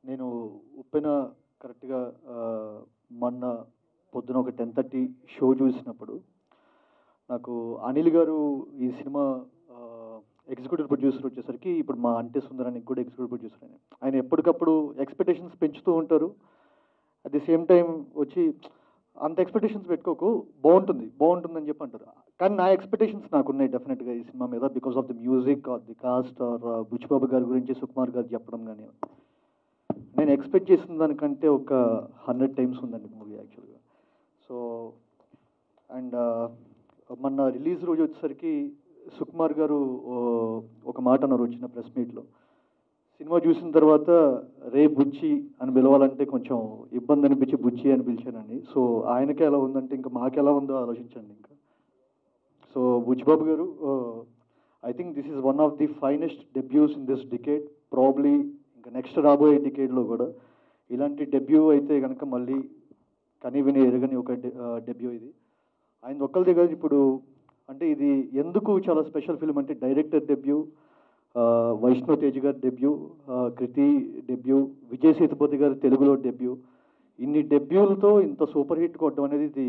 నేను ఉప్పెన కరెక్ట్గా ఆ, మొన్న పొద్దున ఒక టెన్ థర్టీ షో చూసినప్పుడు నాకు అనిల్ గారు ఈ సినిమా ఎగ్జిక్యూటివ్ ప్రొడ్యూసర్ వచ్చేసరికి ఇప్పుడు మా అంటే సుందరానికి కూడా ఎగ్జిక్యూటివ్ ప్రొడ్యూసర్ ఆయన ఆయన ఎప్పటికప్పుడు ఎక్స్పెక్టేషన్స్ పెంచుతూ ఉంటారు అట్ ది సేమ్ టైం వచ్చి అంత ఎక్స్పెక్టేషన్స్ పెట్టుకోకు బాగుంటుంది బాగుంటుంది అని చెప్పి అంటారు కానీ నా ఎక్స్పెక్టేషన్స్ నాకు ఉన్నాయి డెఫినెట్గా ఈ సినిమా మీద because of the music or the cast or Buchibabu గారి గురించి సుకుమార్ గారు చెప్పడం కానీ నేను ఎక్స్పెక్ట్ చేసిన దానికంటే ఒక హండ్రెడ్ టైమ్స్ ఉందండి మూవీ యాక్చువల్గా సో అండ్ మొన్న రిలీజ్ రోజు వచ్చేసరికి సుకుమార్ గారు ఓ, ఒక మాట అన్నారు వచ్చిన ప్రెస్ మీట్లో సినిమా చూసిన తర్వాత రే బుచ్చి అని పిలవాలంటే కొంచెం ఇబ్బంది అనిపించి బుచ్చి అని పిలిచానండి సో ఆయనకి ఎలా ఉందంటే ఇంకా మాకు ఎలా ఉందో ఆలోచించండి ఇంకా సో బుచ్చిబాబు గారు I think this is one of the finest debuts in this decade probably ఇంకా నెక్స్ట్ రాబోయే డికేడ్లో కూడా ఇలాంటి డెబ్యూ అయితే కనుక మళ్ళీ కని విని ఎరగని ఒక డెబ్యూ ఇది ఆయన ఒక్కరి దగ్గర ఇప్పుడు అంటే ఇది ఎందుకు చాలా స్పెషల్ ఫిల్మ్ అంటే డైరెక్టర్ డెబ్యూ వైష్ణవ్ తేజ్ గారి డెబ్యూ కృతి డెబ్యూ విజయ్ సేతుపతి గారి తెలుగులో డెబ్యూ ఇన్ని డెబ్యూలతో ఇంత సూపర్ హిట్ కొట్టడం అనేది ఇది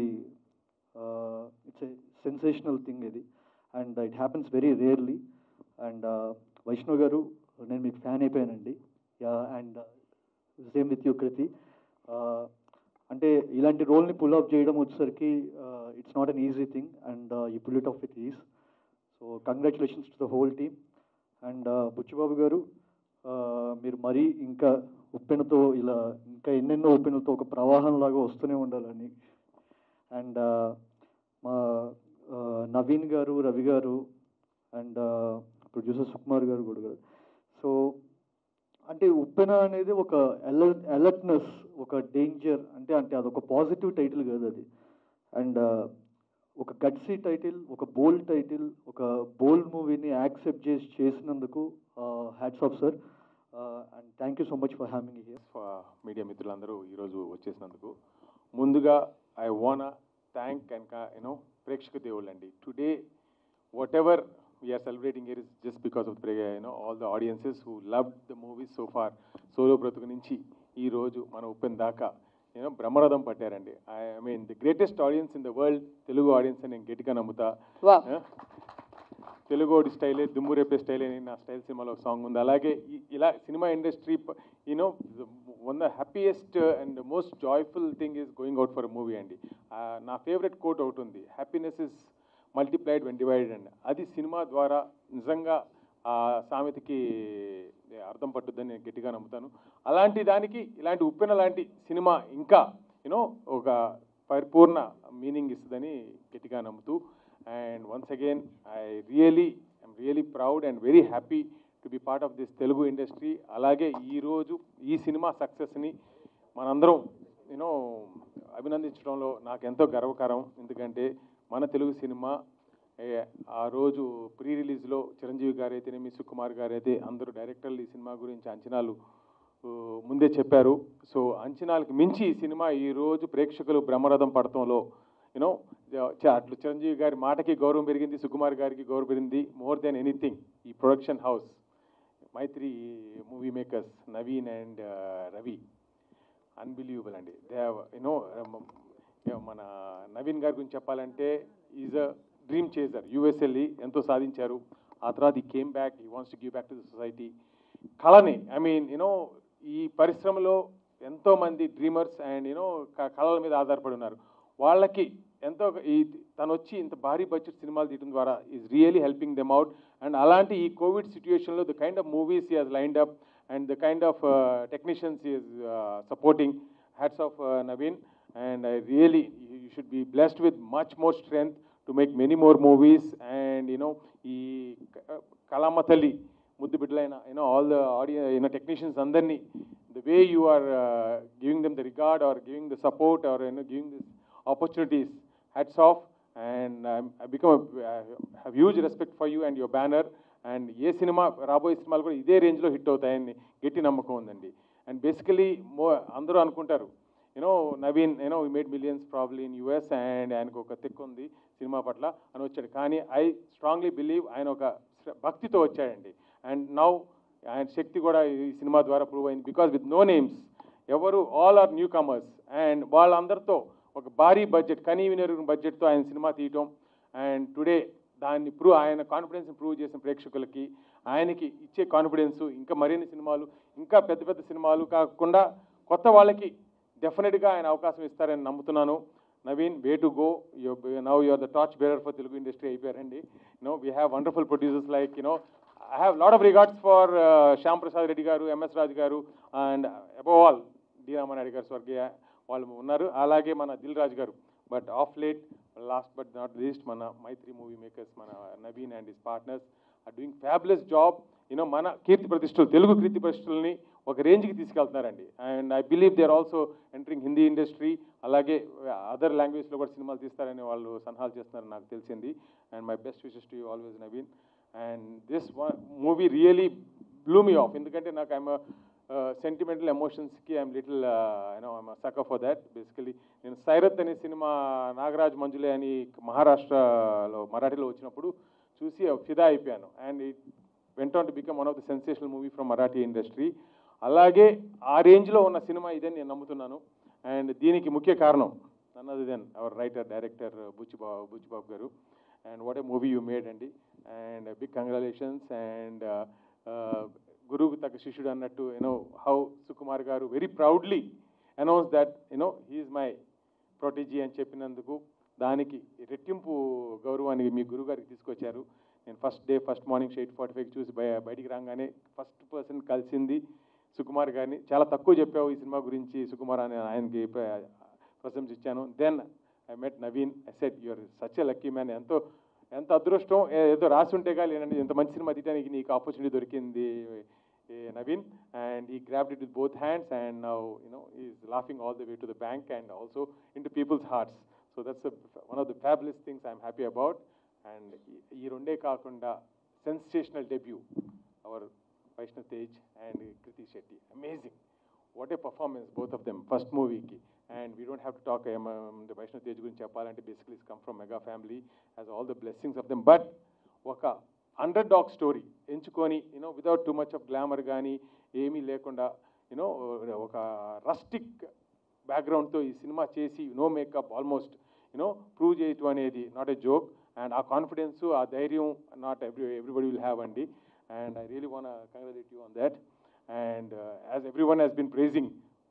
ఇట్స్ ఏ సెన్సేషనల్ థింగ్ ఇది and it happens very rarely and Vaishnav గారు నేను మీకు ఫ్యాన్ అయిపోయానండి and same with you Kriti Uh, అంటే ఇలాంటి రోల్ని పుల్ ఆఫ్ చేయడం వచ్చేసరికి it's not an easy thing and you pull it off with ease so congratulations to the whole team and Buchibabu గారు uh, మీరు మరీ ఇంకా ఉప్పెనతో ఇలా ఇంకా ఎన్నెన్నో ఉప్పెనతో ఒక ప్రవాహంలాగా వస్తూనే ఉండాలని అండ్ మా uh, నవీన్ గారు రవి గారు అండ్ ప్రొడ్యూసర్ సుకుమార్ గారు కూడా సో అంటే ఉప్పెన అనేది ఒక అలర్ట్ అలర్ట్నెస్ ఒక డేంజర్ అంటే అంటే అదొక పాజిటివ్ టైటిల్ కాదు అది అండ్ ఒక గట్సీ టైటిల్ ఒక బోల్డ్ టైటిల్ ఒక బోల్డ్ మూవీని యాక్సెప్ట్ చేసి చేసినందుకు hats off sir and thank you so much for having here media మిత్రులందరూ ఈరోజు వచ్చేసినందుకు ముందుగా I want thank and you know ప్రేక్షక దేవుళ్ళు అండి today whatever we're celebrating year is just because of you know all the audiences who love the movies so far Solo Brathuku నుంచి ఈ రోజు మన ఉప్పెన్ దాకా యూనో బ్రహ్మరథం పట్టారండి I mean the greatest audience in the world Telugu audience అని నేను గట్టిగా నమ్ముతా Wow. Yeah? తెలుగోడి స్టైలే దుమ్ము రేపే స్టైల్ అని నా స్టైల్ సినిమాలో ఒక సాంగ్ ఉంది అలాగే ఈ- ఇలా cinema industry you know one the happiest and most joyful thing is going out for movie అండి ఆ, నా ఫేవరెట్ కోట్ ఒకటి ఉంది happiness is multiplied when divided అండి అది సినిమా ద్వారా నిజంగా ఆ సామెతకి అర్థం పట్టుద్దని నేను గట్టిగా నమ్ముతాను అలాంటి దానికి ఇలాంటి ఉప్పెన లాంటి సినిమా ఇంకా యూనో ఒక పరిపూర్ణ మీనింగ్ ఇస్తుందని గట్టిగా నమ్ముతూ and once again I really I'm really proud and very happy to be part of this Telugu industry అలాగే ఈరోజు ఈ సినిమా సక్సెస్ని మనందరం యూనో అభినందించడంలో నాకు ఎంతో గర్వకారం ఎందుకంటే మన తెలుగు సినిమా ఏ, ఆ రోజు ప్రీ రిలీజ్లో చిరంజీవి గారు అయితేనేమి సుకుమార్ గారు అయితే అందరూ డైరెక్టర్లు ఈ సినిమా గురించి అంచనాలు ఊ, ముందే చెప్పారు సో అంచనాలకు మించి ఈ సినిమా ఈ రోజు ప్రేక్షకులు బ్రహ్మరథం పడటంలో యూనో అట్లు చిరంజీవి గారి మాటకి గౌరవం పెరిగింది సుకుమార్ గారికి గౌరవం పెరిగింది మోర్ దెన్ ఎనీథింగ్ ఈ production house Mythri movie makers Naveen and Ravi unbelievable అండి దే యూనో మన నవీన్ గారి గురించి చెప్పాలంటే is a dream chaser US వెళ్ళి ఎంతో సాధించారు ఆ తర్వాత he came back he wants to give back to the society కళని ఐ మీన్ యూనో ఈ పరిశ్రమలో ఎంతోమంది డ్రీమర్స్ అండ్ యూనో కళల మీద ఆధారపడి ఉన్నారు వాళ్ళకి ఎంతో ఈ తను వచ్చి ఇంత భారీ బడ్జెట్ సినిమాలు తీయడం ద్వారా is really helping them out and అలాంటి ఈ కోవిడ్ సిచ్యువేషన్లో the kind of movies is lined up and the kind of technicians is supporting hats off Naveen and I really you should be blessed with much more strength to make many more movies and you know ఈ క- కళామ తల్లి ముద్దు బిడ్డలైన you know all the audio you know technicians అందరినీ the way you are giving them the regard are giving the support are you know giving this opportunities hats off and I become have huge respect for you and your banner and ఏ cinema రాబోయే సినిమాలు కూడా ఇదే రేంజ్లో hit అవుతాయని గట్టి నమ్మకం ఉందండి అండ్ బేసికలీ మో అందరూ అనుకుంటారు you know Naveen you know made millions probably in US and ఆయనకు ఒక తెక్కు ఉంది సినిమా పట్ల అని వచ్చాడు కానీ ఐ స్ట్రాంగ్లీ బిలీవ్ ఆయన ఒక భక్తితో వచ్చాడండి అండ్ నౌ ఆయన శక్తి కూడా ఈ సినిమా ద్వారా ప్రూవ్ అయింది బికాస్ విత్ నో నేమ్స్ ఎవరు all are newcomers and వాళ్ళందరితో ఒక భారీ బడ్జెట్ కనీ వినరు బడ్జెట్తో ఆయన సినిమా తీయటం అండ్ టుడే దాన్ని ప్రూవ్ ఆయన కాన్ఫిడెన్స్ ప్రూవ్ చేసిన ప్రేక్షకులకి ఆయనకి ఇచ్చే కాన్ఫిడెన్స్ ఇంకా మరిన్ని సినిమాలు ఇంకా పెద్ద పెద్ద సినిమాలు కాకుండా కొత్త వాళ్ళకి డెఫినెట్గా ఆయన అవకాశం ఇస్తారని నమ్ముతున్నాను Naveen way to go now you're the torch bearer for Telugu industry అయిపోయారండి you know we have wonderful producers like you know I have lot of regards for Shyam Prasad Reddy garu MS Raju garu and above all D Ramanaidu garu స్వర్గీయ వాళ్ళు ఉన్నారు అలాగే మన Dil Raju garu but of late last but not least మన Mythri movie Makers మన Naveen and his partners are doing fabulous job you know మన కీర్తి ప్రతిష్టలు తెలుగు కీర్తి ప్రతిష్టలని ఒక రేంజ్కి తీసుకెళ్తున్నారండి and I believe they are also entering Hindi industry అలాగే అదర్ లాంగ్వేజ్లో కూడా సినిమాలు తీస్తారని వాళ్ళు సలహాలు చేస్తున్నారని నాకు తెలిసింది and my best wishes to you always Naveen and this movie really blew me off ఎందుకంటే నాకు ఐఎమ్ సెంటిమెంటల్ ఎమోషన్స్కి I'm little you know I'm suck for that basically నేను సైరత్ అనే సినిమా నాగరాజ్ మంజులే అని మహారాష్ట్రలో మరాఠీలో వచ్చినప్పుడు చూసి ఫిదా అయిపోయాను and it went to become one of the sensational movie from Marathi industry అలాగే ఆ రేంజ్లో ఉన్న సినిమా ఇదని నేను నమ్ముతున్నాను అండ్ దీనికి ముఖ్య కారణం అన్నది then our writer director Buchi Babu Buchi Babu గారు and what a movie you made అండి అండ్ బిగ్ కంగ్రాచులేషన్స్ అండ్ గురువుకు తగ్గ శిష్యుడు అన్నట్టు యూనో హౌ సుకుమార్ గారు very proudly announce that you know he is my protege అని చెప్పినందుకు దానికి రెట్టింపు గౌరవాన్ని మీ గురుగారికి తీసుకొచ్చారు నేను first day first morning eight forty five చూసి బయ బయటికి రాగానే ఫస్ట్ పర్సన్ కలిసింది సుకుమార్ గారిని చాలా తక్కువ చెప్పావు ఈ సినిమా గురించి సుకుమార్ అని ఆయనకి ప్రశంసించాను then I met Naveen I said you're such lucky man ఎంతో ఎంత అదృష్టం ఏ- ఏదో రాసి ఉంటే కానీ లేదండి ఇంత మంచి సినిమా తీయడానికి నీకు ఆపర్చునిటీ దొరికింది ఏ, Naveen and he grabbed it with both hands and now you know is laughing all the way to the bank and also in to people's hearts so that's one of the fabulous things I'm happy about and ఈ రెండే కాకుండా sensational debut our Vaishnav Tej and Krithi Shetty amazing what a performance both of them first మూవీకి and we don't have to talk the Vaishnav Tej గురించి చెప్పాలంటే basically come from mega family has all the blessings of them but ఒక underdog story ఎంచుకొని you know without too much of glamour కానీ ఏమీ లేకుండా you know ఒక rustic బ్యాక్గ్రౌండ్తో ఈ సినిమా చేసి no makeup almost you know prove చేయటం అనేది నాట్ ఎ జోక్ అండ్ ఆ కాన్ఫిడెన్స్ ఆ ధైర్యం not every everybody will have అండి and I really want congratulate you on that and as everyone has been praising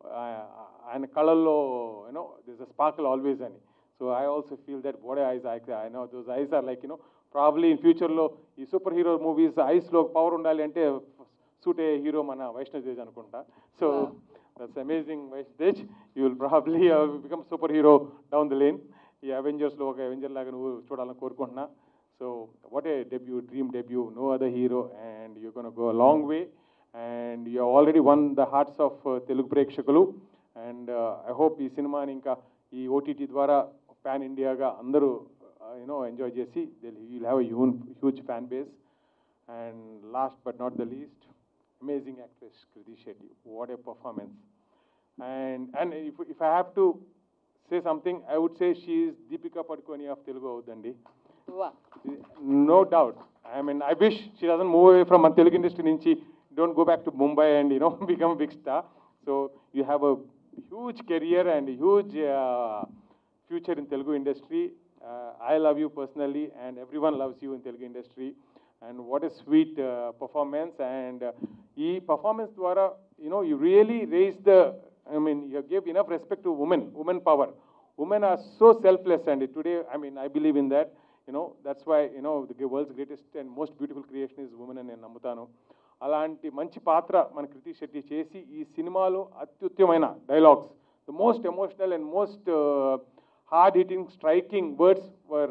ఆయన కళల్లో you know this a sparkle always అని so I also feel that బోడే eyes I I know those eyes are like you know probably in ఫ్యూచర్లో ఈ superhero movies ఐస్లో power ఉండాలి అంటే suit a hero మన వైష్ణవ్ తేజ్ అనుకుంటా so Wow. That's amazing Vaishnav Tej you will probably become superhero down the lane ఈ అవెంజర్స్లో ఒక avenger లాగా నువ్వు చూడాలని కోరుకుంటున్నా so what a debut dream debut no other hero and you can go long way and you already won the hearts of Telugu ప్రేక్షకులు and I hope ఈ సినిమాని ఇంకా ఈ ఓటీటీ ద్వారా పాన్ ఇండియాగా అందరూ యూనో ఎంజాయ్ చేసి యూల్ హ్యావ్ హ్యూన్ huge fan base and last but not the least amazing actress Krithi Shetty what a performance and and if if I have to say something I would say she Deepika Padukone of Telugu అవుద్దండి వా no doubt. I mean, I wish she doesn't move away from మన Telugu industry నుంచి don't go back to Mumbai and you know become a big star. So you have a huge career and huge uh, future in Telugu industry. Uh, I love you personally and everyone loves you in Telugu industry. And what a sweet uh, performance and uh, ఈ performance ద్వారా you know you really raise the I mean you gave enough respect to women, women power. Women are so selfless and today I mean I believe in that. you know that's why you know the world's greatest and most beautiful creation is woman అని నేను నమ్ముతాను అలాంటి మంచి పాత్ర మన కృతి శెట్టి చేసి ఈ సినిమాలో అత్యుత్తమైన dialogues the most emotional and most hard hitting striking words were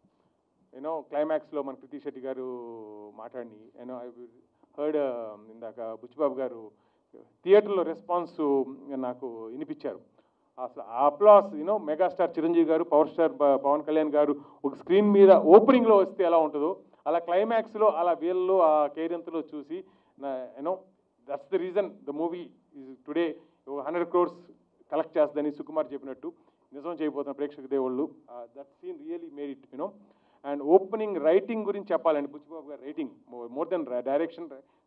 you know క్లైమాక్స్లో మన కృతి శెట్టి గారు మాట్లాడి యూనో ఐ హర్డ్ ఇందాక బుచ్చిబాబు గారు థియేటర్లో రెస్పాన్స్ నాకు వినిపించారు అసలు ఆ అప్లాస్ యూనో మెగాస్టార్ చిరంజీవి గారు పవర్ స్టార్ ప- పవన్ కళ్యాణ్ గారు ఒక స్క్రీన్ మీద ఓపెనింగ్లో వస్తే ఎలా ఉంటుందో అలా క్లైమాక్స్లో అలా వీళ్ళు ఆ కేరింతలో చూసి you know that's the reason the movie is today hundred crores collect చేస్తుందని సుకుమార్ చెప్పినట్టు నిజం చేయబోతున్న ప్రేక్షక దేవుళ్ళు that scene really made it you know and opening writing గురించి చెప్పాలండి బుచ్చిబాబు గారు రైటింగ్ మోర్ దెన్ డైరెక్షన్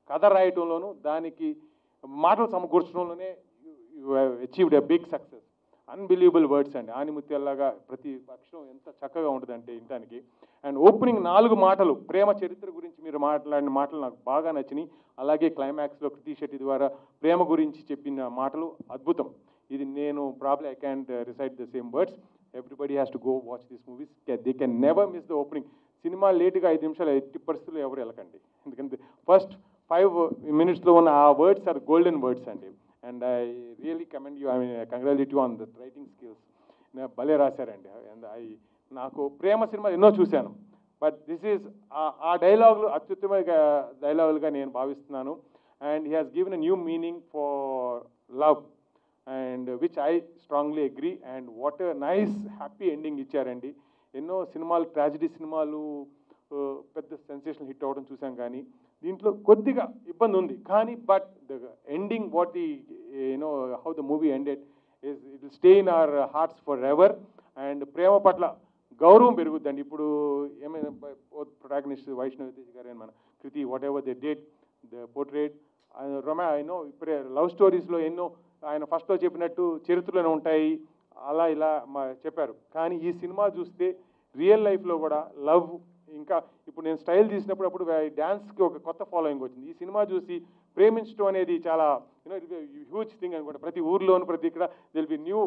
కథ రాయటంలోనూ దానికి మాటలు సమకూర్చడంలోనే you achieved a big success unbelievable words అండి ఆనిముత్యాల్లాగా ప్రతి అక్షరం ఎంత చక్కగా ఉంటుందంటే వినటానికి అండ్ ఓపెనింగ్ నాలుగు మాటలు ప్రేమ చరిత్ర గురించి మీరు మాట్లాడిన మాటలు నాకు బాగా నచ్చినాయి అలాగే క్లైమాక్స్లో కృతి శెట్టి ద్వారా ప్రేమ గురించి చెప్పిన మాటలు అద్భుతం ఇది నేను probably I can't recite the same words everybody has to go watch this movies they can never miss the opening సినిమా లేటుగా ఐదు నిమిషాలు ఎట్టి పరిస్థితుల్లో ఎవరు వెళ్ళకండి ఎందుకంటే ఫస్ట్ ఫైవ్ మినిట్స్లో ఉన్న ఆ వర్డ్స్ ఆర్ గోల్డెన్ వర్డ్స్ అండి and I really commend you I mean congratulate you on the writing skills భలే రాశారండి అండ్ ఐ నాకు ప్రేమ సినిమా ఎన్నో చూశాను బట్ దిస్ ఈజ్ ఆ డైలాగులు అత్యుత్తమ డైలాగులుగా నేను భావిస్తున్నాను and he has given a new meaning for love and which I strongly agree and what nice happy ending ఇచ్చారండి ఎన్నో సినిమాలు ట్రాజిడీ సినిమాలు uh, పెద్ద సెన్సేషన్ హిట్ అవ్వడం చూసాం కానీ దీంట్లో కొద్దిగా ఇబ్బంది ఉంది కానీ బట్ ద ఎండింగ్ వాట్ ఈ you know how the movie ended is it will stay in our hearts forever and ప్రేమ పట్ల గౌరవం పెరుగుద్దండి ఇప్పుడు ఏమైనా ప్రొటాగనిస్ట్ వైష్ణవి తేజ్ గారు మన Krithi whatever the date the portrait రొమా ఎన్నో ఇప్పుడే లవ్ స్టోరీస్లో ఎన్నో ఆయన ఫస్ట్లో చెప్పినట్టు చరిత్రలోనే ఉంటాయి అలా ఇలా మా చెప్పారు కానీ ఈ సినిమా చూస్తే రియల్ లైఫ్లో కూడా లవ్ ఇంకా ఇప్పుడు నేను స్టైల్ తీసినప్పుడు అప్పుడు డ్యాన్స్కి ఒక కొత్త ఫాలోయింగ్ వచ్చింది ఈ సినిమా చూసి ప్రేమించడం అనేది చాలా యూనో హ్యూజ్ థింగ్ అనుకోండి ప్రతి ఊర్లోను ప్రతి ఇక్కడ దిల్ be new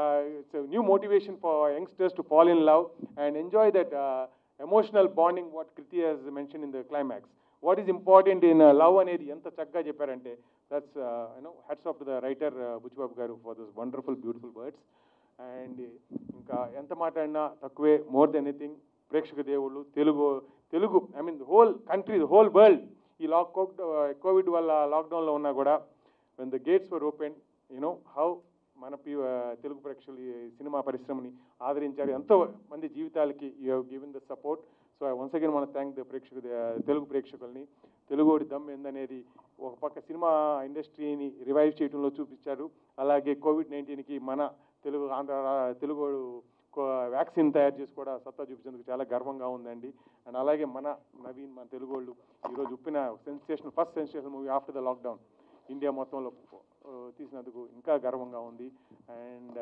new motivation for youngsters to fall in love and enjoy that emotional bonding what Krithi has mention in the climax what is important in love అనేది ఎంత చక్కగా చెప్పారంటే that's you know hats off the writer Buchibabu గారు for those wonderful beautiful words and ఇంకా ఎంత మాట్లాడినా తక్కువే more than anything ప్రేక్షక దేవుళ్ళు Telugu Telugu I mean whole country whole world ఈ లాక్ కోవిడ్ వల్ల లాక్డౌన్లో ఉన్నా కూడా when the gates were open you know how మన పి తెలుగు ప్రేక్షకులు ఈ సినిమా పరిశ్రమని ఆదరించారు ఎంతో మంది జీవితాలకి you have given the support so once again మన థ్యాంక్ ద ప్రేక్షకు తెలుగు ప్రేక్షకుల్ని తెలుగోడి దమ్ ఏందనేది ఒక పక్క సినిమా ఇండస్ట్రీని రివైవ్ చేయడంలో చూపించారు అలాగే కోవిడ్ నైన్టీన్కి మన తెలుగు ఆంధ్ర రా- తెలుగోడు వ్యాక్సిన్ తయారు చేసి కూడా సత్తా చూపించేందుకు చాలా గర్వంగా ఉందండి అండ్ అలాగే మన నవీన్ మన తెలుగు వాళ్ళు ఈరోజు Uppena sensation first sensation movie after the lockdown India మొత్తంలో ఆ, తీసినందుకు ఇంకా గర్వంగా ఉంది and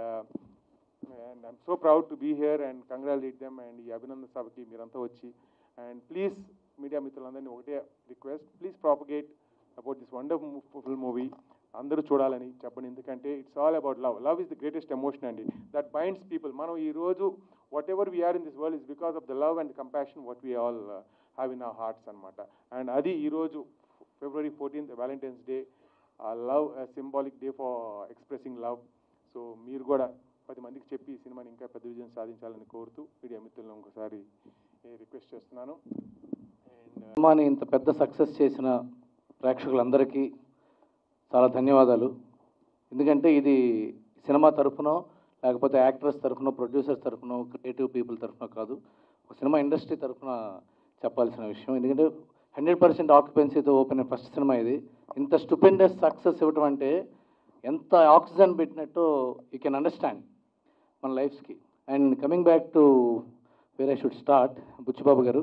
and I'm so proud to be here and congratulate them and ఈ అభినందన సభకి మీరంతా వచ్చి అండ్ ప్లీజ్ మీడియా మిత్రులందరినీ ఒకటే request please propagate about this wonderful movie అందరూ చూడాలని చెప్పండి ఎందుకంటే it's all about love love is the greatest emotion అండి దట్ బైండ్స్ పీపుల్ మనం ఈ రోజు whatever we are in this world is because of the love and compassion what we all have in our hearts అనమాట and అది ఈరోజు February fourteenth Valentine's day love symbolic day for expressing love so మీరు కూడా పది మందికి చెప్పి ఈ సినిమాని ఇంకా పెద్ద విజయం సాధించాలని కోరుతూ మీడియా మిత్రులను ఒకసారి రిక్వెస్ట్ చేస్తున్నాను అండ్ సినిమాని ఇంత పెద్ద సక్సెస్ చేసిన ప్రేక్షకులందరికీ చాలా ధన్యవాదాలు ఎందుకంటే ఇది సినిమా తరఫునో లేకపోతే యాక్టర్స్ తరఫునో ప్రొడ్యూసర్స్ తరఫునో క్రియేటివ్ పీపుల్ తరఫునో కాదు ఒక సినిమా ఇండస్ట్రీ తరఫున చెప్పాల్సిన విషయం ఎందుకంటే హండ్రెడ్ పర్సెంట్ ఆక్యుపెన్సీతో ఓపెన్ అయిన ఫస్ట్ సినిమా ఇది ఇంత స్టూపెండస్ సక్సెస్ ఇవ్వటం అంటే ఎంత ఆక్సిజన్ పెట్టినట్టు యూ కెన్ అండర్స్టాండ్ మన లైఫ్స్కి and coming back to where I should start Buchibabu గారు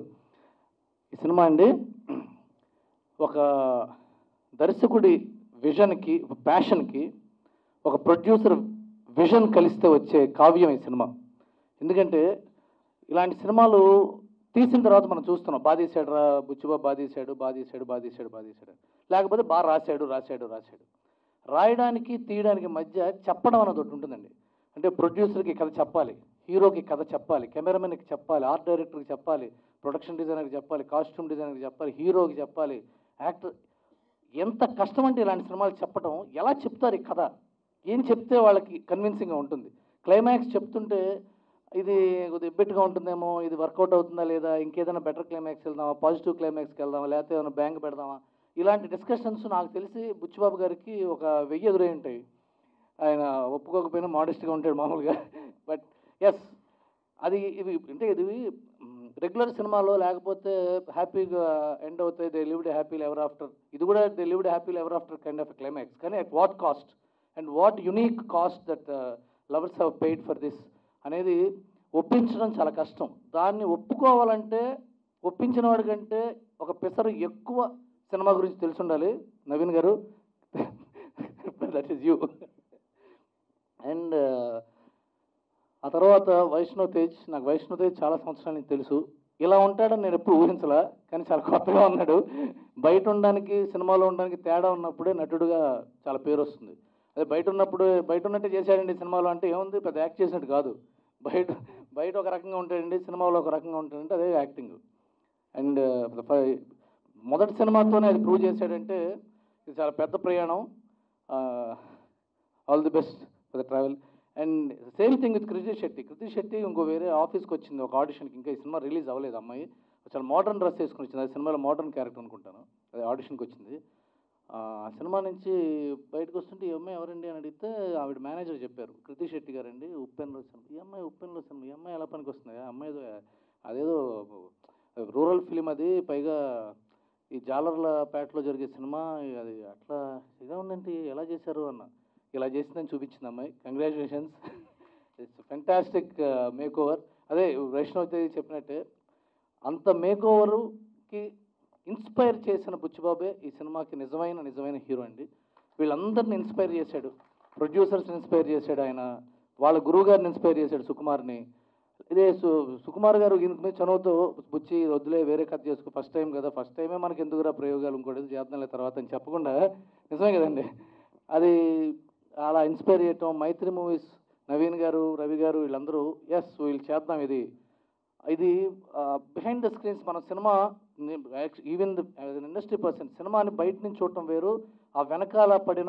ఈ సినిమా అండి ఒక దర్శకుడి విజన్కి ఒక ప్యాషన్కి ఒక ప్రొడ్యూసర్ విజన్ కలిస్తే వచ్చే కావ్యం ఈ సినిమా ఎందుకంటే ఇలాంటి సినిమాలు తీసిన తర్వాత మనం చూస్తున్నాం బాధేశాడు రా బుచ్చిబాబు బాధేశాడు బాధేశాడు బాధేశాడు బాధేశాడు లేకపోతే బాగా రాశాడు రాశాడు రాశాడు రాయడానికి తీయడానికి మధ్య చెప్పడం అన్నది ఒకటి ఉంటుందండి అంటే ప్రొడ్యూసర్కి కథ చెప్పాలి హీరోకి కథ చెప్పాలి కెమెరామెన్కి చెప్పాలి ఆర్ట్ డైరెక్టర్కి చెప్పాలి ప్రొడక్షన్ డిజైనర్కి చెప్పాలి కాస్ట్యూమ్ డిజైనర్కి చెప్పాలి హీరోకి చెప్పాలి యాక్టర్ ఎంత కష్టం అంటే ఇలాంటి సినిమాలు చెప్పడం ఎలా చెప్తారు ఈ కథ ఏం చెప్తే వాళ్ళకి కన్విన్సింగ్గా ఉంటుంది క్లైమాక్స్ చెప్తుంటే ఇది కొద్దిగా ఇబ్బెట్టుగా ఉంటుందేమో ఇది వర్కౌట్ అవుతుందా లేదా ఇంకేదైనా బెటర్ క్లైమాక్స్ వెళ్దామా పాజిటివ్ క్లైమాక్స్కి వెళ్దామా లేకపోతే ఏమైనా బ్యాంక్ పెడదామా ఇలాంటి డిస్కషన్స్ నాకు తెలిసి బుచ్చిబాబు గారికి ఒక వెయ్యి ఎదురై ఉంటాయి ఆయన ఒప్పుకోకపోయినా మోడెస్ట్గా ఉంటాడు మామూలుగా బట్ ఎస్ అది ఇవి అంటే ఇది రెగ్యులర్ సినిమాలో లేకపోతే హ్యాపీగా ఎండ్ అవుతాయి they lived happy ever after ఇది కూడా they lived happy ever after kind of climax కానీ at what cost and what unique cost that lovers have paid for this అనేది ఒప్పించడం చాలా కష్టం దాన్ని ఒప్పుకోవాలంటే ఒప్పించిన వాడికంటే ఒక పిసరు ఎక్కువ సినిమా గురించి తెలిసి ఉండాలి నవీన్ గారు దట్ ఈస్ యూ అండ్ ఆ తర్వాత వైష్ణవ్ తేజ్ నాకు వైష్ణవ్ తేజ్ చాలా సంవత్సరాల నుంచి తెలుసు ఇలా ఉంటాడని నేను ఎప్పుడు ఊహించలా కానీ చాలా కొత్తగా ఉన్నాడు బయట ఉండడానికి సినిమాలో ఉండడానికి తేడా ఉన్నప్పుడే నటుడుగా చాలా పేరు వస్తుంది అదే బయట ఉన్నప్పుడు బయట ఉన్నట్టే చేశాడండి సినిమాలో అంటే ఏముంది పెద్ద యాక్ట్ చేసినట్టు కాదు బయట బయట ఒక రకంగా ఉంటాడండి సినిమాలో ఒక రకంగా ఉంటాడంటే అదే యాక్టింగ్ అండ్ మొదటి సినిమాతోనే అది ప్రూవ్ చేశాడంటే ఇది చాలా పెద్ద ప్రయాణం all the best for the travel and same thing with Krithi Shetty Krithi Shetty ఇంకో వేరే ఆఫీస్కి వచ్చింది ఒక ఆడిషన్కి ఇంకా ఈ సినిమా రిలీజ్ అవ్వలేదు అమ్మాయి చాలా మోడర్న్ డ్రెస్ వేసుకుని వచ్చింది అది సినిమాలో మోడర్న్ క్యారెక్టర్ అనుకుంటాను అది ఆడిషన్కి వచ్చింది ఆ సినిమా నుంచి బయటకు వస్తుంటే ఈ అమ్మాయి ఎవరండి అని అడిగితే ఆవిడ మేనేజర్ చెప్పారు కృతి శెట్టి గారండి ఉప్పెన్లో సినిమా ఈ అమ్మాయి ఉప్పెన్లో సినిమా ఈ అమ్మాయి ఎలా పనికి వస్తుంది ఆ అమ్మాయి ఏదో అదేదో రూరల్ ఫిలిం అది పైగా ఈ జాలర్ల పేటలో జరిగే సినిమా అది అట్లా ఇదే ఉందంటే ఎలా చేశారు అన్న ఇలా చేసిందని చూపించింది అమ్మాయి congratulations it's fantastic makeover అదే వైష్ణవ్ తేజ్ చెప్పినట్టే అంత మేక్ ఓవర్కి ఇన్స్పైర్ చేసిన బుచ్చిబాబే ఈ సినిమాకి నిజమైన నిజమైన హీరో అండి వీళ్ళందరిని ఇన్స్పైర్ చేశాడు ప్రొడ్యూసర్స్ని ఇన్స్పైర్ చేశాడు ఆయన వాళ్ళ గురువు గారిని ఇన్స్పైర్ చేశాడు సుకుమార్ని ఇదే సు సుకుమార్ గారు ఇంక మీద చనువుతో బుచ్చి వద్దులే వేరే కథ చేసుకో ఫస్ట్ టైం కదా ఫస్ట్ టైమే మనకి ఎందుకురా ప్రయోగాలు ఇంకోటి ఏదో చేద్దాంలే తర్వాత అని చెప్పకుండా నిజమే కదండి అది అలా ఇన్స్పైర్ చేయటం మైత్రి మూవీస్ నవీన్ గారు రవి గారు వీళ్ళందరూ ఎస్ వీళ్ళు చేద్దాం ఇది ఇది బిహైండ్ ద స్క్రీన్స్ మన సినిమా ఈవెన్ ద ఇండస్ట్రీ పర్సన్ సినిమాని బయట నుంచి చూడటం వేరు ఆ వెనకాల పడిన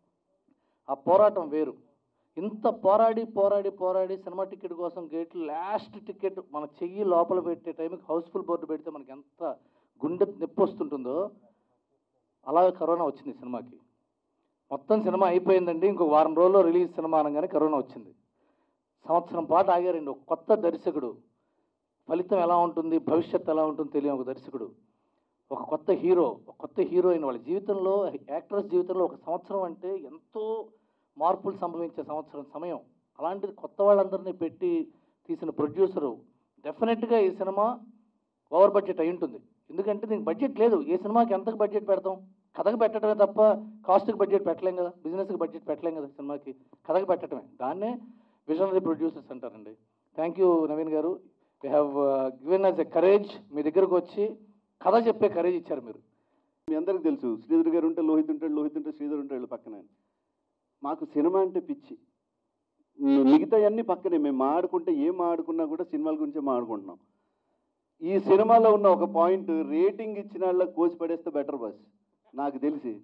ఆ పోరాటం వేరు ఇంత పోరాడి పోరాడి పోరాడి సినిమా టికెట్ కోసం గేట్ లాస్ట్ టికెట్ మన చెయ్యి లోపల పెట్టే టైంకి హౌస్ఫుల్ బోర్డు పెడితే మనకి ఎంత గుండె నొప్పి వస్తుంటుందో అలా కరోనా వచ్చింది సినిమాకి మొత్తం సినిమా అయిపోయిందండి ఇంకో వారం రోజుల్లో రిలీజ్ సినిమా అనగానే కరోనా వచ్చింది సంవత్సరం పాటు ఆగారండి ఒక కొత్త దర్శకుడు ఫలితం ఎలా ఉంటుంది భవిష్యత్తు ఎలా ఉంటుంది తెలియని ఒక దర్శకుడు ఒక కొత్త హీరో ఒక కొత్త హీరోయిన్ వాళ్ళ జీవితంలో యాక్టర్స్ జీవితంలో ఒక సంవత్సరం అంటే ఎంతో మార్పులు సంభవించే సంవత్సరం సమయం అలాంటిది కొత్త వాళ్ళందరినీ పెట్టి తీసిన ప్రొడ్యూసరు డెఫినెట్గా ఈ సినిమా ఓవర్ బడ్జెట్ అయి ఉంటుంది ఎందుకంటే దీనికి బడ్జెట్ లేదు ఏ సినిమాకి ఎంతకు బడ్జెట్ పెడతాం కథకు పెట్టడమే తప్ప కాస్ట్కి బడ్జెట్ పెట్టలేం కదా బిజినెస్కి బడ్జెట్ పెట్టలేం కదా సినిమాకి కథకు పెట్టడమే దాన్నే విజనరీ ప్రొడ్యూసర్స్ అంటారండి థ్యాంక్ యూ నవీన్ గారు we have given us a courage మీ దగ్గరకు వచ్చి కథ చెప్పే కరేజ్ ఇచ్చారు మీరు మీ అందరికీ తెలుసు శ్రీధర్ గారు ఉంటే లోహిత్ ఉంటాడు లోహిత్ ఉంటే శ్రీధర్ ఉంటాడు పక్కన మాకు సినిమా అంటే పిచ్చి మి- మిగతా అన్ని పక్కనే మేము ఆడుకుంటే ఏం ఆడుకున్నా కూడా సినిమాల గురించే మాట్లాడుకుంటున్నాం ఈ సినిమాలో ఉన్న ఒక పాయింట్ రేటింగ్ ఇచ్చిన వాళ్ళకి కోసి పడేస్తే బెటర్ బస్ నాకు తెలిసి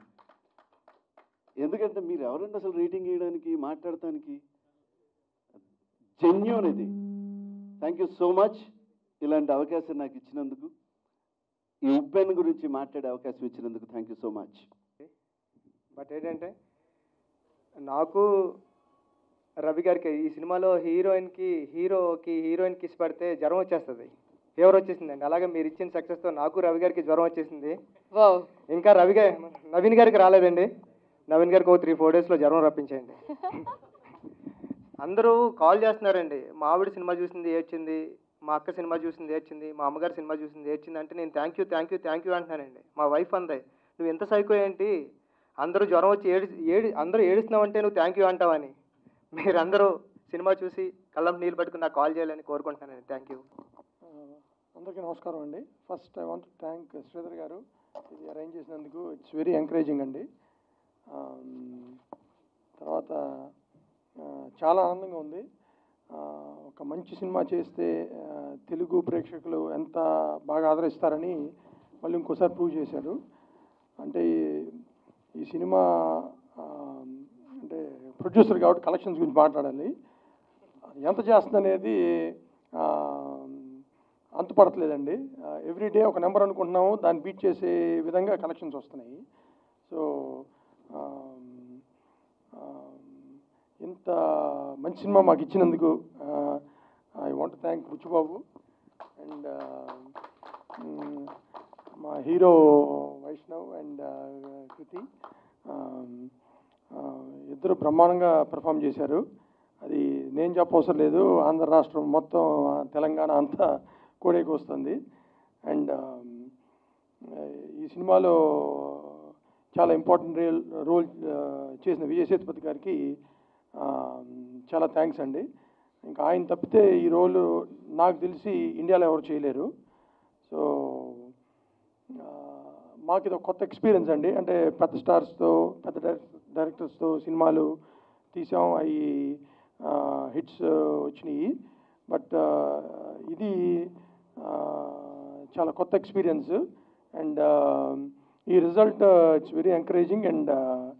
ఎందుకంటే మీరు ఎవరండి అసలు రేటింగ్ ఇవ్వడానికి మాట్లాడటానికి జెన్యున్ ఇది థ్యాంక్ యూ సో మచ్ ఇలాంటి అవకాశం నాకు ఇచ్చినందుకు ఈ ఉప్పెన్ గురించి మాట్లాడే అవకాశం ఇచ్చినందుకు thank you so much but ఏంటంటే నాకు రవి గారికి ఈ సినిమాలో హీరోయిన్కి హీరోకి హీరోయిన్కి కిస్ పడితే జ్వరం వచ్చేస్తుంది ఫీవర్ వచ్చేసిందండి అలాగే మీరు ఇచ్చిన సక్సెస్తో నాకు రవి గారికి జ్వరం వచ్చేసింది వావ్ ఇంకా రవి గారి నవీన్ గారికి రాలేదండి నవీన్ గారికి ఒక త్రీ ఫోర్ డేస్లో జ్వరం రప్పించేయండి అందరూ కాల్ చేస్తున్నారండి మా ఆవిడ సినిమా చూసింది ఏడ్చింది మా అక్క సినిమా చూసింది ఏడ్చింది మా అమ్మగారు సినిమా చూసింది ఏడ్చింది అంటే నేను thank you thank you thank you అంటున్నానండి మా వైఫ్ అందే నువ్వు ఎంత సైకో ఏంటి అందరూ జ్వరం వచ్చి ఏడి ఏడి అందరూ ఏడుస్తున్నావంటే నువ్వు థ్యాంక్ యూ అంటావని మీరందరూ సినిమా చూసి కళ్ళం నీళ్ళు పట్టుకుని నాకు కాల్ చేయాలని కోరుకుంటున్నానండి థ్యాంక్ యూ అందరికీ నమస్కారం అండి first I want thank Sridhar గారు ఇది అరేంజ్ చేసినందుకు ఇట్స్ వెరీ ఎంకరేజింగ్ అండి ఆమ్, తర్వాత ఆ, చాలా ఆనందంగా ఉంది ఆ, ఒక మంచి సినిమా చేస్తే ఆ, తెలుగు ప్రేక్షకులు ఎంత బాగా ఆదరిస్తారని మళ్ళీ ఇంకోసారి ప్రూవ్ చేశారు అంటే ఈ- ఈ సినిమా ఆ, అంటే ప్రొడ్యూసర్ కాబట్టి కలెక్షన్స్ గురించి మాట్లాడాలి ఎంత చేస్తుంది అనేది ఆ, అంతుపడట్లేదండి ఎవ్రీ డే ఒక నెంబర్ అనుకుంటున్నాము దాన్ని బీట్ చేసే విధంగా కలెక్షన్స్ వస్తున్నాయి సో ఇంత మంచి సినిమా మాకు ఇచ్చినందుకు I want thank Buchibabu and మా hero Vaishnav and Krithi Um, uh, ఇద్దరు బ్రహ్మాండంగా పెర్ఫామ్ చేశారు అది నేను చెప్పవసరం లేదు ఆంధ్ర రాష్ట్రం మొత్తం ఆ, తెలంగాణ అంతా కోడేకి వస్తుంది అండ్ ఈ సినిమాలో చాలా ఇంపార్టెంట్ రియల్ రోల్ చేసిన విజయ్ సేతుపతి గారికి ఆ, చాలా థ్యాంక్స్ అండి ఇంకా ఆయన తప్పితే ఈ రోల్ నాకు తెలిసి ఇండియాలో ఎవరు చేయలేరు సో ఆ, మాకు ఇది ఒక కొత్త ఎక్స్పీరియన్స్ అండి అంటే పెద్ద స్టార్స్తో పెద్ద డైరెక్టర్ డైరెక్టర్స్తో సినిమాలు తీసాం అవి హిట్స్ వచ్చినాయి బట్ ఇది ఆ, చాలా కొత్త ఎక్స్పీరియన్స్ అండ్ ఈ result it's very encouraging and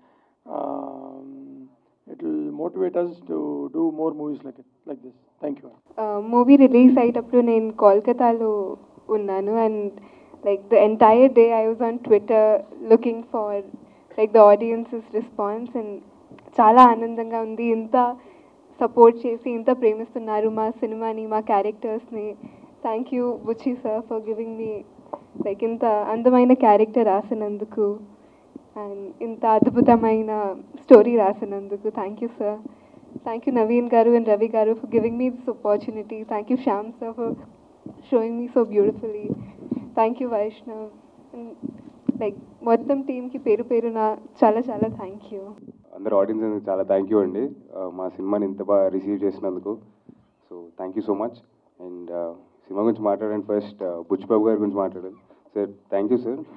it will motivate us to do more movies like like this thank you movie release అయ్యేటప్పుడు నేను కోల్కతాలో ఉన్నాను and like the entire day I was on Twitter looking for like the audiences response and చాలా ఆనందంగా ఉంది ఇంత support చేసి ఇంత ప్రేమిస్తున్నారు మా సినిమాని మా క్యారెక్టర్స్ని thank you Buchi sir for giving me like ఇంత అందమైన క్యారెక్టర్ రాసినందుకు అండ్ ఇంత అద్భుతమైన స్టోరీ రాసినందుకు thank you sir thank you Naveen గారు అండ్ రవి గారు for giving me this opportunity thank you Shyam sir for showing me so beautifully thank you Vaishnav like మొత్తం టీంకి పేరు పేరున చాలా చాలా థ్యాంక్ యూ అందరు ఆడియన్స్ అందరికి చాలా థ్యాంక్ యూ అండి ఆ, మా సినిమాని ఇంత బాగా రిసీవ్ చేసినందుకు so thank you so much and సినిమా గురించి మాట్లాడండి ఫస్ట్ బుచ్చిబాబు గారి గురించి మాట్లాడాలి sir thank you sir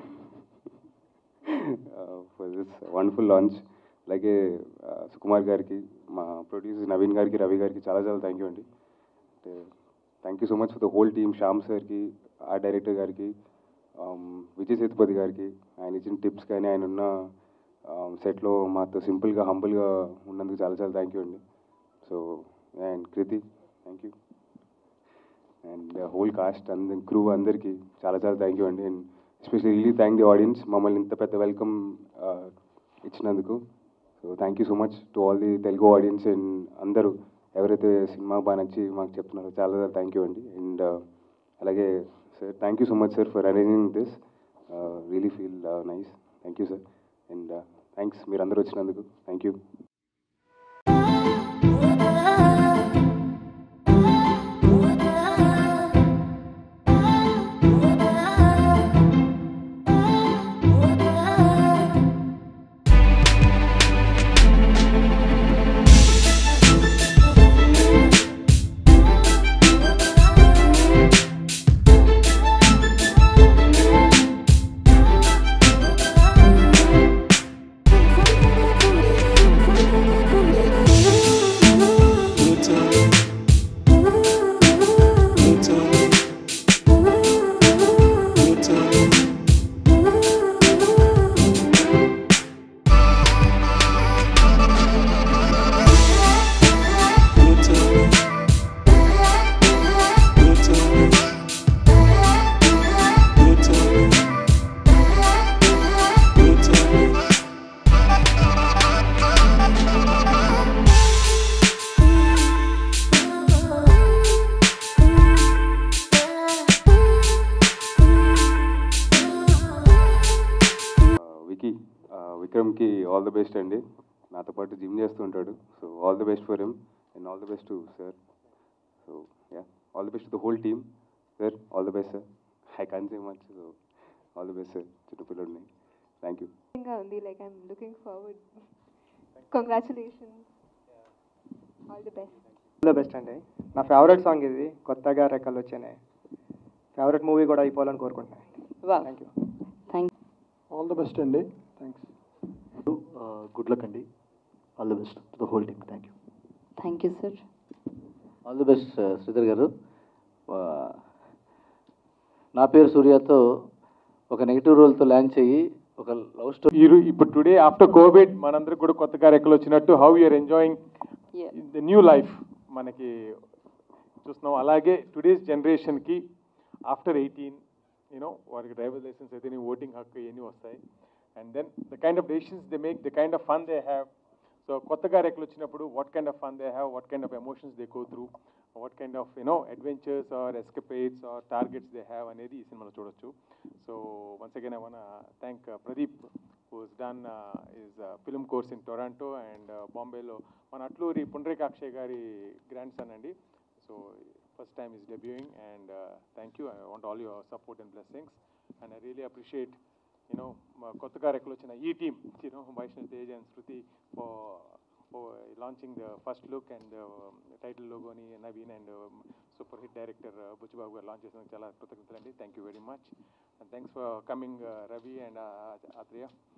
for this wonderful launch అలాగే ఆ, సుకుమార్ గారికి మా ప్రొడ్యూసర్ నవీన్ గారికి రవి గారికి చాలా చాలా థ్యాంక్ యూ అండి thank you so much for the whole team Shyam సార్కి ఆ డైరెక్టర్ గారికి um, విజయ్ సేతుపతి గారికి ఆయన ఇచ్చిన టిప్స్ కానీ ఆయన ఉన్న సెట్లో మాతో సింపుల్గా హంబుల్గా ఉన్నందుకు చాలా చాలా థ్యాంక్ యూ అండి so and Krithi thank you and whole cast and crew అందరికీ చాలా చాలా థ్యాంక్ యూ అండి and especially really thank the audience మమ్మల్ని ఇంత పెద్ద వెల్కమ్ ఇచ్చినందుకు so thank you so much to all the Telugu audience and అందరూ ఎవరైతే సినిమా బాగా నచ్చి మాకు చెప్తున్నారో చాలా చాలా థ్యాంక్ యూ అండి అండ్ అలాగే sir thank you so much sir for arranging this really feel nice thank you sir and thanks మీరు అందరూ వచ్చినందుకు థ్యాంక్ యూ వికీ విక్రమ్కి ఆల్ ద బెస్ట్ అండి నాతో పాటు జిమ్ చేస్తూ ఉంటాడు so all the best for him and all the best to sir so yeah all the best to the whole team sir all the best sir I can say much so all the best sir చిన్నపిల్లడిని thank you గా ఉంది like I'm looking forward congratulations all the best the best అండి నా favourite song ఇది కొత్తగా రెక్కలు వచ్చినాయి favourite movie కూడా అయిపోవాలని కోరుకుంటున్నాను thank you all the best అండి థ్యాంక్స్ గుడ్ లక్ అండి all the best to the whole team thank you thank you sir all the best Sridhar గారు ఆ, నా పేరు సూర్యతో ఒక నెగిటివ్ రోల్తో లాంచ్ అయ్యి ఒక లవ్ స్టోరీ ఈ రో- ఇప్పుడు టుడే ఆఫ్టర్ కోవిడ్ మనందరికి కూడా కొత్త కార్యక్రమాలు వచ్చినట్టు how you're enjoying Yeah. The new life మనకి చూస్తున్నాం అలాగే టుడేస్ జనరేషన్కి ఆఫ్టర్ ఎయిటీన్ యూనో వారికి డ్రైవర్ లైసెన్స్ అయితే ఓటింగ్ హక్కు ఇవన్నీ వస్తాయి and then the kind of decisions they make the kind of fun they have so కొత్త కార్యక్రమాలు వచ్చినప్పుడు what kind of fun they have what kind of emotions they go through what kind of you know adventures or escapades or targets they have అనేది ఈ సినిమాలో చూడొచ్చు so once again I want thank Pradeep who's done his film course in Toronto and బాంబేలో మన అట్లూరి పుండ్రేకాక్షయ్ గారి grandson అండి so first time he's debuting and thank you I want all your support and blessings and I really appreciate you know కొత్తగా రెక్కలు వచ్చిన ఈ team you know Vaishnav Tej and Shruti for launching the first look and title లోగోని Naveen and super hit director Buchibabu గారు launch చేసినందుకు చాలా కృతజ్ఞతలు అండి thank you very much and thanks for coming Ravi and Athreya